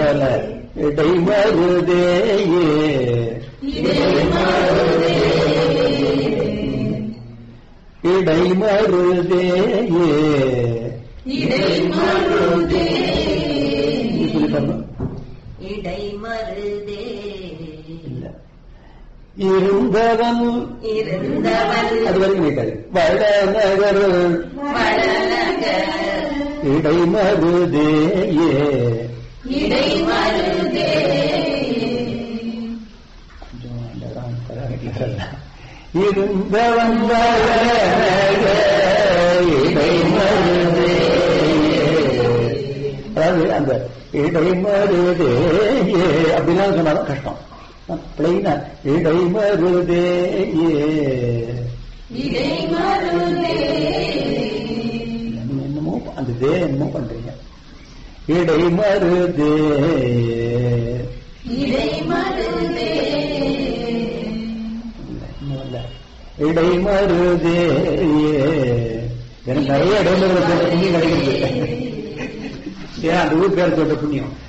போல இடைமருதேயே இடைமருதேயே இது சொல்லி பாருங்க இடைமருதே இல்ல இருந்தவன் இருந்தவன் அது வரைக்கும் வைக்காது வடநகர் வடநகர் இடைமருதேயே இடைமருதே கொஞ்சம் அந்த ராம் கராரத்தில் வரல. இருந்தவன் வடநகர் இடைமருதேயே அதாவது அந்த இடைமருதேயே அப்படிலாம் சொன்னாலும் கஷ்டம் பிளைனா இடைமருதேயே இடைமருதே நீங்க என்னமோ அந்த தே என்னமோ பண்றீங்க இடைமருதே இடைமருதே இல்ல, இன்னும் இல்ல. இடைமருதே எனக்கு நிறைய இடைமருது சொல்ற புண்ணியம் கிடைக்கிறது ஏன் அந்த ஊர் பேர் சொல்ற புண்ணியம்